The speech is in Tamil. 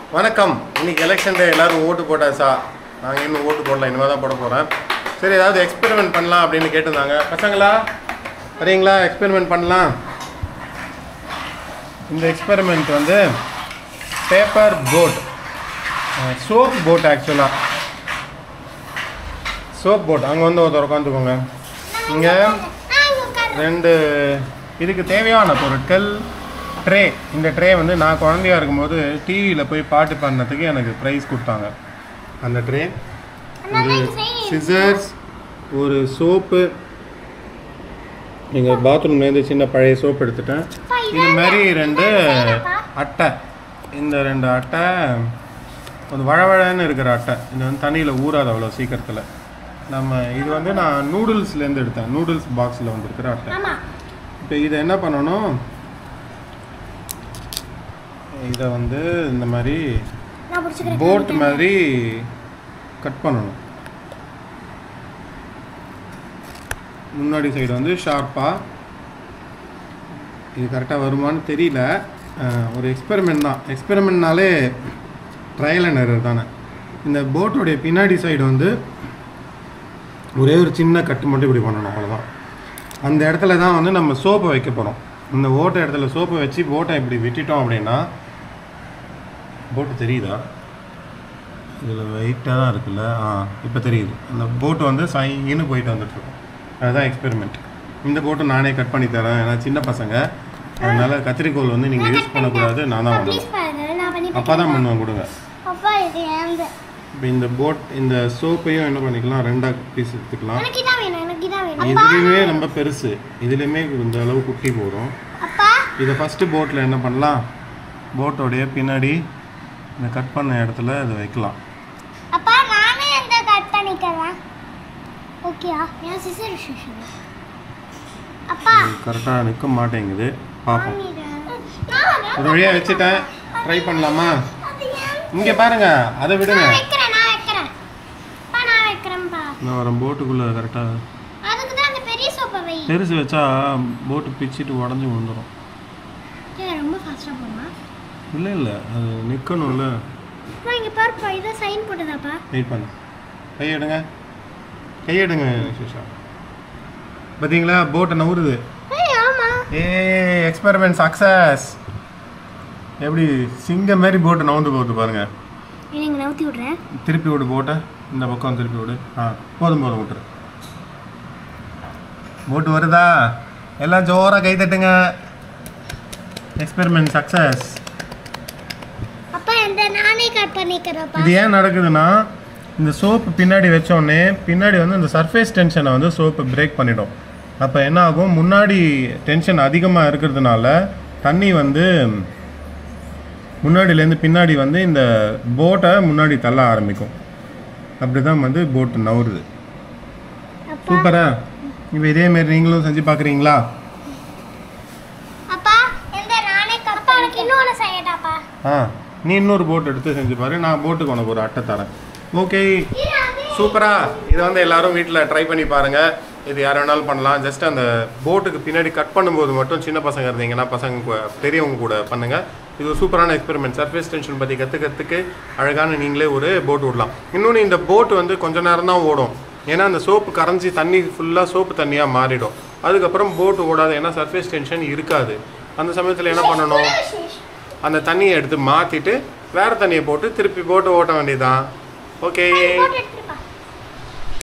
வணக்கம் இன்னைக்கு எலெக்ஷன் டே எல்லாரும் ஓட்டு போட்டாச்சா நாங்கள் இன்னும் ஓட்டு போடல இனிமேல் தான் போட போகிறேன் சரி ஏதாவது எக்ஸ்பெரிமெண்ட் பண்ணலாம் அப்படின்னு கேட்டிருந்தாங்க பசங்களா வரீங்களா எக்ஸ்பெரிமெண்ட் பண்ணலாம் இந்த எக்ஸ்பெரிமெண்ட் வந்து பேப்பர் போட் சோப் போட் ஆக்சுவலாக சோப் போட் அங்கே வந்து ஒருத்தர் உட்காந்துக்கோங்க இங்கே ரெண்டு இதுக்கு தேவையான பொருட்கள் ட்ரே இந்த ட்ரே வந்து நான் குழந்தையா இருக்கும்போது டிவியில் போய் பாட்டு பாடினதுக்கு எனக்கு ப்ரைஸ் கொடுத்தாங்க அந்த ட்ரே ஒரு சிசர்ஸ் ஒரு சோப்பு எங்கள் பாத்ரூம்லேருந்து சின்ன பழைய சோப் எடுத்துட்டேன் இது மாதிரி ரெண்டு அட்டை இந்த ரெண்டு அட்டை கொஞ்சம் வழவழன்னு இருக்கிற அட்டை இது வந்து தண்ணியில் ஊறாது அவ்வளோ சீக்கிரத்தில் நம்ம இது வந்து நான் நூடுல்ஸ்லேருந்து எடுத்தேன் நூடுல்ஸ் பாக்ஸில் வந்துருக்கிற அட்டை ஆமா இப்போ இதை என்ன பண்ணணும் இதை வந்து இந்த மாதிரி நான் பிடிச்சிக்கிறேன் போட் மாதிரி கட் பண்ணணும் முன்னாடி சைடு வந்து ஷார்ப்பாக இது கரெக்டாக வருமான்னு தெரியல அஹ், ஒரு எக்ஸ்பெரிமெண்ட் தான் எக்ஸ்பெரிமெண்ட்னாலே ட்ரையல் அண்ட் எரர் தானே இந்த போட்டோடைய பின்னாடி சைடு வந்து ஒரே ஒரு சின்ன கட்டு மட்டும் இப்படி பண்ணணும் அவ்வளோதான் அந்த இடத்துல தான் வந்து நம்ம சோப்பை வைக்க போகிறோம் இந்த ஓட்ட இடத்துல சோப்பை வச்சு போட்டை இப்படி விட்டுட்டோம் அப்படின்னா போட்டு தெரியுதா இதில் வெயிட்டாக தான் இருக்குல்ல ஆ இப்போ தெரியுது அந்த போட்டு வந்து சைன்னு போயிட்டு வந்துட்டுருக்கோம் அதுதான் எக்ஸ்பெரிமெண்ட் இந்த போட்டு நானே கட் பண்ணி தரேன் ஏன்னா சின்ன பசங்க அதனால கத்திரிக்கோல் வந்து நீங்கள் யூஸ் பண்ணக்கூடாது நான் தான் ப்ளீஸ் பண்ணணும் பாருங்க நான் பண்ணி அப்பா தான் பண்ணுவேன் கொடுங்க அப்பா இது ஏந்த இப்போ இந்த போட் இந்த சோப்பையும் என்ன பண்ணிக்கலாம் ரெண்டாக பீஸ் எடுத்துக்கலாம் எனக்கு இதான் வேணும் எனக்கு இதான் வேணும் இதுலேயுமே ரொம்ப பெருசு இதுலேயுமே இந்த அளவு குட்டி போதும் அப்பா இதை ஃபஸ்ட்டு போட்டில் என்ன பண்ணலாம் போட்டோடைய பின்னாடி இந்த கட் பண்ண இடத்துல இதை வைக்கலாம் அப்பா நானே இந்த கட் பண்ணிக்கிறேன் ஓகேயா என் சிசர் விஷயம் அப்பா கரெக்டாக நிற்க மாட்டேங்குது பார்ப்போம் நான் ஒரு வழியாக வச்சுட்டேன் ட்ரை பண்ணலாமா அது ஏன் இங்கே பாருங்க அதை விடுங்க நான் வைக்கிறேன் நான் வைக்கிறேன் அப்பா நான் வைக்கிறேன்ப்பா நான் வரேன் போட்டுக்குள்ளே கரெக்டாக அதுக்கு தான் அந்த பெரிய சோப்பை வை பெருசு வச்சா போட்டு பிச்சுட்டு உடஞ்சி விழுந்துடும் ஏன் ரொம்ப ஃபாஸ்ட்டாக போமா இல்லை இல்லை அது நிற்கணும்ல அப்பா இங்கே பாருப்பா இதை சைன் போட்டதாப்பா வெயிட் பண்ணு கையெடுங்க கையெடுங்க சுஷா பார்த்தீங்களா போட்டை நவுறுது ஏய் ஆமா ஏ எக்ஸ்பெரிமெண்ட் சக்ஸஸ் எப்படி சிங்கம் மாதிரி போட்டு நவுந்து போகுது பாருங்க எனக்கு நவுத்தி விட்றேன் திருப்பி விடு போட்டை இந்த பக்கம் திருப்பி விடு ஆ போதும் போதும் விட்டுரு போட்டு வருதா எல்லாம் ஜோராக கை தட்டுங்க எக்ஸ்பெரிமெண்ட் சக்ஸஸ் அப்பா இந்த நானே கட் பண்ணிக்கிறேன்ப்பா இது ஏன் நடக்குதுன்னா இந்த சோப்பு பின்னாடி வச்சோடனே பின்னாடி வந்து இந்த சர்ஃபேஸ் டென்ஷனை வந்து சோப்பு பிரேக் பண்ணிடும் அப்போ என்ன ஆகும் முன்னாடி டென்ஷன் அதிகமாக இருக்கிறதுனால தண்ணி வந்து முன்னாடியிலேருந்து பின்னாடி வந்து இந்த போட்டை முன்னாடி தள்ள ஆரம்பிக்கும் அப்படி தான் வந்து போட்டு நவுறுது அப்பா சூப்பரா இப்போ இதேமாரி நீங்களும் செஞ்சு பார்க்குறீங்களா அப்பா இந்த நானே கட் அப்பா எனக்கு இன்னொன்று செய்யட்டாப்பா ஆ நீ இன்னொரு போட் எடுத்து செஞ்சு பாரு நான் போட்டுக்கு உனக்கு ஒரு அட்டை தரேன் ஓகே சூப்பரா இதை வந்து எல்லாரும் வீட்டில் ட்ரை பண்ணி பாருங்க இது யார் வேணாலும் பண்ணலாம் ஜஸ்ட் அந்த போட்டுக்கு பின்னாடி கட் பண்ணும்போது மட்டும் சின்ன பசங்க இருந்தீங்கன்னா பசங்க கூட- பெரியவங்க கூட பண்ணுங்க இது ஒரு சூப்பரான எக்ஸ்பெரிமெண்ட் சர்ஃபேஸ் டென்ஷன் பற்றி கற்றுக்கிறதுக்கு அழகான நீங்களே ஒரு போட் விடலாம் இன்னொன்று இந்த போட் வந்து கொஞ்ச நேரம் தான் ஓடும் ஏன்னா அந்த சோப்பு கரைஞ்சி தண்ணி ஃபுல்லாக சோப்பு தண்ணியாக மாறிடும் அதுக்கப்புறம் போட் ஓடாது ஏன்னா சர்ஃபேஸ் டென்ஷன் இருக்காது அந்த சமயத்தில் என்ன பண்ணணும் அந்த தண்ணியை எடுத்து மாற்றிட்டு வேறு தண்ணியை போட்டு திருப்பி போட்டு ஓட்ட வேண்டியதுதான் ஓகே போட்டு எடுத்துருப்பா